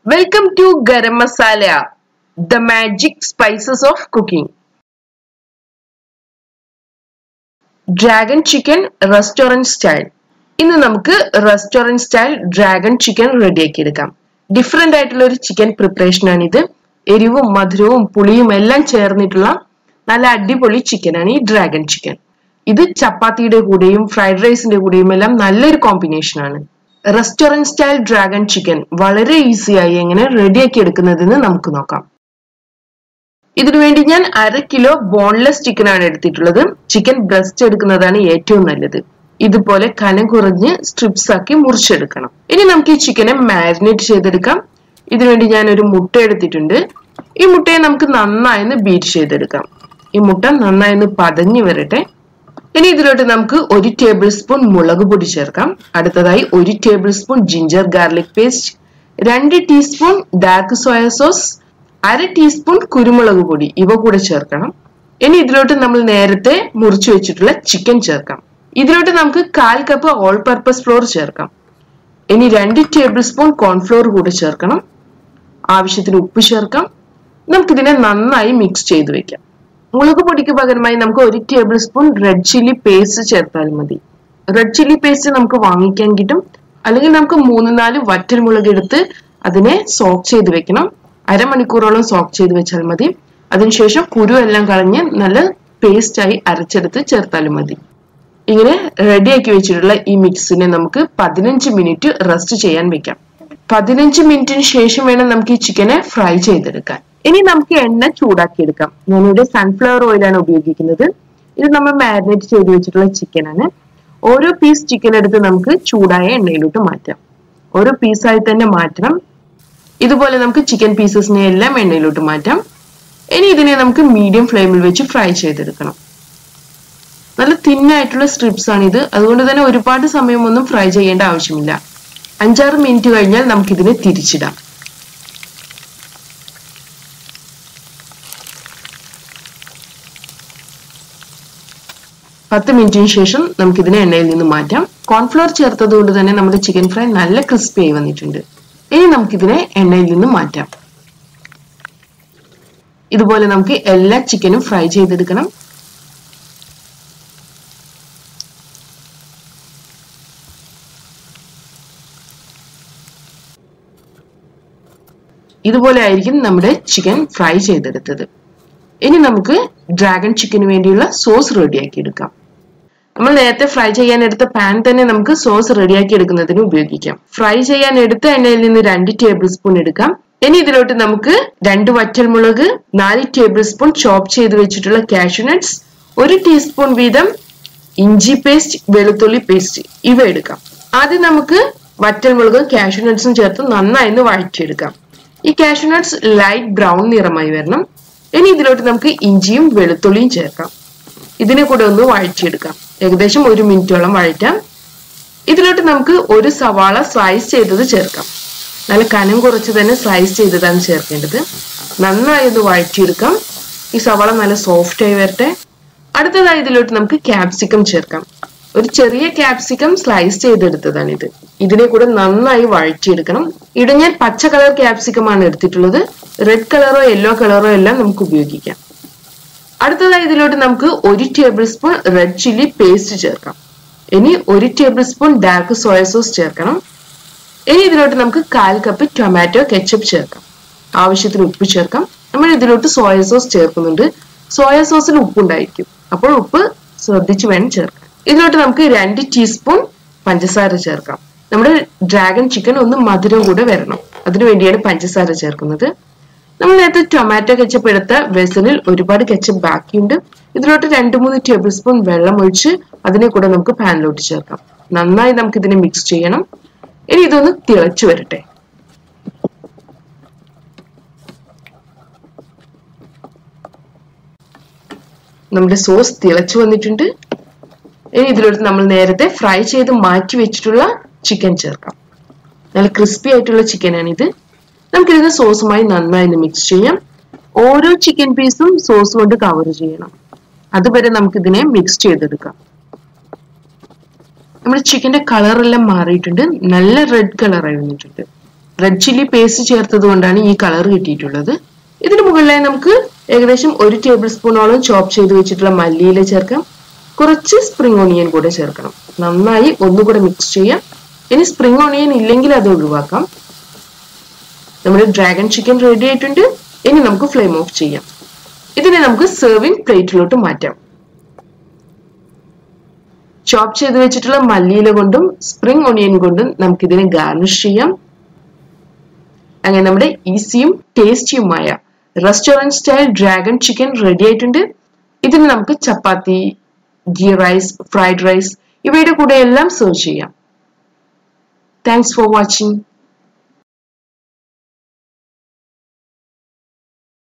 Welcome to Garam Masala, the magic spices of cooking. Dragon chicken restaurant style ഇന്ന് നമുക്ക് restaurant style dragon chicken റെഡിയാക്കി എടുക്കാം different ആയിട്ടുള്ള ഒരു ചിക്കൻ പ്രിപ്പറേഷൻ ആണ് ഇത് എരിവും മധുരവും പുളിയും എല്ലാം ചേർന്നിട്ടുള്ള നല്ല അടിപൊളി ചിക്കനാണ് ഈ ഡ്രാഗൺ ചിക്കൻ ഇത് ചപ്പാത്തിയുടെ കൂടെയും ഫ്രൈഡ് റൈസിന്റെ കൂടെയും എല്ലാം നല്ലൊരു കോമ്പിനേഷൻ ആണ് റെസ്റ്റോറൻറ്റ് സ്റ്റൈൽ ഡ്രാഗൺ ചിക്കൻ വളരെ ഈസിയായി എങ്ങനെ റെഡിയാക്കി എടുക്കുന്നതെന്ന് നമുക്ക് നോക്കാം ഇതിനു വേണ്ടി ഞാൻ അര കിലോ ബോൺലെസ് ചിക്കൻ ആണ് എടുത്തിട്ടുള്ളത് ചിക്കൻ ബ്രസ്റ്റ് എടുക്കുന്നതാണ് ഏറ്റവും നല്ലത് ഇതുപോലെ കനം കുറഞ്ഞ് സ്ട്രിപ്സ് ആക്കി മുറിച്ചെടുക്കണം ഇനി നമുക്ക് ഈ ചിക്കനെ മാരിനേറ്റ് ചെയ്തെടുക്കാം ഇതിനുവേണ്ടി ഞാൻ ഒരു മുട്ട എടുത്തിട്ടുണ്ട് ഈ മുട്ടയെ നമുക്ക് നന്നായി ബീറ്റ് ചെയ്തെടുക്കാം ഈ മുട്ട നന്നായി പതഞ്ഞു വരട്ടെ ഇനി ഇതിലോട്ട് നമുക്ക് ഒരു ടേബിൾ സ്പൂൺ മുളക് പൊടി ചേർക്കാം അടുത്തതായി ഒരു tablespoon ginger garlic paste രണ്ട് ടീസ്പൂൺ ഡാർക്ക് സോയ സോസ് അര ടീസ്പൂൺ കുരുമുളക് പൊടി ഇവ കൂടെ ചേർക്കണം ഇനി ഇതിലോട്ട് നമ്മൾ നേരത്തെ മുറിച്ചു വെച്ചിട്ടുള്ള ചിക്കൻ ചേർക്കാം ഇതിലോട്ട് നമുക്ക് കാൽ കപ്പ് ഓൾ പർപ്പസ് ഫ്ലോർ ചേർക്കാം ഇനി രണ്ട് ടേബിൾ സ്പൂൺ കോൺഫ്ലോർ കൂടെ ചേർക്കണം ആവശ്യത്തിന് ഉപ്പ് ചേർക്കാം നമുക്കിതിനെ നന്നായി മിക്സ് ചെയ്ത് വെക്കാം മുളക് പൊടിക്ക് പകരമായി നമുക്ക് ഒരു tablespoon red chilli paste ചേർത്താൽ മതി റെഡ് ചില്ലി പേസ്റ്റ് നമുക്ക് വാങ്ങിക്കാൻ കിട്ടും അല്ലെങ്കിൽ നമുക്ക് മൂന്ന് നാല് വറ്റൽ മുളക് എടുത്ത് അതിനെ സോക്ക് ചെയ്ത് വെക്കണം അരമണിക്കൂറോളം സോക്ക് ചെയ്ത് വെച്ചാൽ മതി അതിനുശേഷം കുരു എല്ലാം കളഞ്ഞ് നല്ല പേസ്റ്റായി അരച്ചെടുത്ത് ചേർത്താലും മതി ഇങ്ങനെ റെഡിയാക്കി വെച്ചിട്ടുള്ള ഈ മിക്സിനെ നമുക്ക് പതിനഞ്ച് മിനിറ്റ് റെസ്റ്റ് ചെയ്യാൻ വെക്കാം പതിനഞ്ച് മിനിറ്റിന് ശേഷം വേണം നമുക്ക് ഈ ചിക്കനെ ഫ്രൈ ചെയ്തെടുക്കാൻ ഇനി നമുക്ക് എണ്ണ ചൂടാക്കി എടുക്കാം ഞാനിവിടെ സൺഫ്ലവർ ഓയിലാണ് ഉപയോഗിക്കുന്നത് ഇത് നമ്മൾ മാരിനേറ്റ് ചെയ്ത് വെച്ചിട്ടുള്ള ചിക്കനാണ് ഓരോ പീസ് ചിക്കൻ എടുത്ത് നമുക്ക് ചൂടായ എണ്ണയിലോട്ട് മാറ്റാം ഓരോ പീസായി തന്നെ മാറ്റണം ഇതുപോലെ നമുക്ക് ചിക്കൻ പീസസിനെ എല്ലാം എണ്ണയിലോട്ട് മാറ്റാം ഇനി ഇതിനെ നമുക്ക് മീഡിയം ഫ്ലെയിമിൽ വെച്ച് ഫ്രൈ ചെയ്തെടുക്കണം നല്ല തിന്നായിട്ടുള്ള സ്ട്രിപ്സ് ആണ് ഇത് അതുകൊണ്ട് തന്നെ ഒരുപാട് സമയമൊന്നും ഫ്രൈ ചെയ്യേണ്ട ആവശ്യമില്ല അഞ്ചാറ് മിനിറ്റ് കഴിഞ്ഞാൽ നമുക്കിതിനെ തിരിച്ചിടാം പത്ത് മിനിറ്റിന് ശേഷം നമുക്കിതിനെ എണ്ണയിൽ നിന്ന് മാറ്റാം കോൺഫ്ലോർ ചേർത്തത് കൊണ്ട് തന്നെ നമ്മുടെ ചിക്കൻ ഫ്രൈ നല്ല ക്രിസ്പി ആയി വന്നിട്ടുണ്ട് ഇനി നമുക്കിതിനെ എണ്ണയിൽ നിന്ന് മാറ്റാം ഇതുപോലെ നമുക്ക് എല്ലാ ചിക്കനും ഫ്രൈ ചെയ്തെടുക്കണം ഇതുപോലെ ആയിരിക്കും നമ്മുടെ ചിക്കൻ ഫ്രൈ ചെയ്തെടുത്തത് ഇനി നമുക്ക് ഡ്രാഗൺ ചിക്കന് വേണ്ടിയുള്ള സോസ് റെഡിയാക്കി എടുക്കാം നമ്മൾ നേരത്തെ ഫ്രൈ ചെയ്യാൻ എടുത്ത പാൻ തന്നെ നമുക്ക് സോസ് റെഡിയാക്കി എടുക്കുന്നതിന് ഉപയോഗിക്കാം ഫ്രൈ ചെയ്യാൻ എടുത്ത എണ്ണയിൽ നിന്ന് രണ്ട് ടേബിൾ സ്പൂൺ എടുക്കാം ഇനി ഇതിലോട്ട് നമുക്ക് രണ്ട് വറ്റൽമുളക് നാല് ടേബിൾ സ്പൂൺ ചോപ്പ് ചെയ്ത് വെച്ചിട്ടുള്ള കാഷ്യൂനട്ട്സ് ഒരു ടീസ്പൂൺ വീതം ഇഞ്ചി പേസ്റ്റ് വെളുത്തുള്ളി പേസ്റ്റ് ഇവ എടുക്കാം ആദ്യം നമുക്ക് വറ്റൽമുളകും കാഷ്യൂനട്ട്സും ചേർത്ത് നന്നായി വഴറ്റിയെടുക്കാം ഈ കാഷ്യൂനട്ട്സ് ലൈറ്റ് ബ്രൗൺ നിറമായി വരണം ഇനി ഇതിലോട്ട് നമുക്ക് ഇഞ്ചിയും വെളുത്തുള്ളിയും ചേർക്കാം ഇതിനെ കൂടെ ഒന്ന് വഴറ്റിയെടുക്കാം ഏകദേശം ഒരു മിനിറ്റോളം വഴറ്റാം ഇതിലോട്ട് നമുക്ക് ഒരു സവാള സ്ലൈസ് ചെയ്തത് ചേർക്കാം നല്ല കനം കുറച്ച് തന്നെ സ്ലൈസ് ചെയ്തതാണ് ചേർക്കേണ്ടത് നന്നായി ഒന്ന് വഴറ്റിയെടുക്കാം ഈ സവാള നല്ല സോഫ്റ്റ് ആയി വരട്ടെ അടുത്തതായി ഇതിലോട്ട് നമുക്ക് ക്യാപ്സിക്കം ചേർക്കാം ഒരു ചെറിയ ക്യാപ്സിക്കം സ്ലൈസ് ചെയ്തെടുത്തതാണ് ഇത് ഇതിനെ കൂടെ നന്നായി വഴറ്റിയെടുക്കണം ഇവിടെ ഞാൻ പച്ച കളർ ക്യാപ്സിക്കം ആണ് എടുത്തിട്ടുള്ളത് റെഡ് കളറോ യെല്ലോ കളറോ എല്ലാം നമുക്ക് ഉപയോഗിക്കാം അടുത്തതായി ഇതിലോട്ട് നമുക്ക് ഒരു tablespoon red chilli paste ചേർക്കാം ഇനി ഒരു tablespoon dark soya sauce ചേർക്കണം ഇനി ഇതിലോട്ട് നമുക്ക് കാൽ കപ്പ് ടൊമാറ്റോ കെച്ചപ്പ് ചേർക്കാം ആവശ്യത്തിന് ഉപ്പ് ചേർക്കാം നമ്മൾ ഇതിലോട്ട് സോയ സോസ് ചേർക്കുന്നുണ്ട് സോയ സോസിൽ ഉപ്പുണ്ടായിരിക്കും അപ്പോൾ ഉപ്പ് ശ്രദ്ധിച്ചു വേണം ചേർക്കാൻ ഇതിലോട്ട് നമുക്ക് രണ്ട് ടീസ്പൂൺ പഞ്ചസാര ചേർക്കാം നമ്മുടെ ഡ്രാഗൺ ചിക്കൻ ഒന്ന് മധുരം കൂടെ വരണം അതിനു വേണ്ടിയാണ് പഞ്ചസാര ചേർക്കുന്നത് നമ്മൾ നേരത്തെ ടൊമാറ്റോ കെച്ചപ്പ് എടുത്ത വെസലിൽ ഒരുപാട് കെച്ചപ്പ് ബാക്കിയുണ്ട് ഇതിലോട്ട് രണ്ട് മൂന്ന് ടേബിൾ സ്പൂൺ വെള്ളം ഒഴിച്ച് അതിനെ കൂടെ നമുക്ക് പാനിലോട്ട് ചേർക്കാം നന്നായി നമുക്ക് ഇതിനെ മിക്സ് ചെയ്യണം ഇനി ഇതൊന്ന് തിളച്ചു വരട്ടെ നമ്മുടെ സോസ് തിളച്ചു വന്നിട്ടുണ്ട് ഇനി ഇതിലോട്ട് നമ്മൾ നേരത്തെ ഫ്രൈ ചെയ്ത് മാറ്റി വെച്ചിട്ടുള്ള ചിക്കൻ ചേർക്കാം നല്ല ക്രിസ്പി ആയിട്ടുള്ള ചിക്കനാണ് ഇത് നമുക്കിതിന് സോസുമായി നന്നായി മിക്സ് ചെയ്യാം ഓരോ ചിക്കൻ പീസും സോസ് കൊണ്ട് കവർ ചെയ്യണം അതുവരെ നമുക്കിതിനെ മിക്സ് ചെയ്തെടുക്കാം നമ്മുടെ ചിക്കന്റെ കളറെല്ലാം മാറിയിട്ടുണ്ട് നല്ല റെഡ് കളറായി വന്നിട്ടുണ്ട് റെഡ് ചില്ലി പേസ്റ്റ് ചേർത്തത് കൊണ്ടാണ് ഈ കളർ കിട്ടിയിട്ടുള്ളത് ഇതിന് മുകളിലായി നമുക്ക് ഏകദേശം ഒരു ടേബിൾ സ്പൂണോളം ചോപ്പ് ചെയ്ത് വെച്ചിട്ടുള്ള മല്ലിയില ചേർക്കാം കുറച്ച് സ്പ്രിംഗ് ഓണിയൻ കൂടെ ചേർക്കണം നന്നായി ഒന്നുകൂടെ മിക്സ് ചെയ്യാം ഇനി സ്പ്രിംഗ് ഓണിയൻ ഇല്ലെങ്കിൽ അത് ഒഴിവാക്കാം നമ്മുടെ ഡ്രാഗൺ ചിക്കൻ റെഡി ആയിട്ടുണ്ട് ഇനി നമുക്ക് ഫ്ലെയിം ഓഫ് ചെയ്യാം ഇതിനെ നമുക്ക് സെർവിംഗ് പ്ലേറ്റിലോട്ട് മാറ്റാം ചോപ്പ് ചെയ്ത് വെച്ചിട്ടുള്ള മല്ലിയില കൊണ്ടും സ്പ്രിംഗ് ഒണിയൻ കൊണ്ടും നമുക്ക് ഇതിനെ ഗാർണിഷ് ചെയ്യാം അങ്ങനെ നമ്മുടെ ഈസിയും ടേസ്റ്റിയുമായ restaurant style dragon chicken ready ആയിട്ടുണ്ട് ഇതിന് നമുക്ക് chapati ghee rice fried rice ഇവയുടെ കൂടെ എല്ലാം സെർവ് ചെയ്യാം താങ്ക്സ് ഫോർ വാച്ചിങ്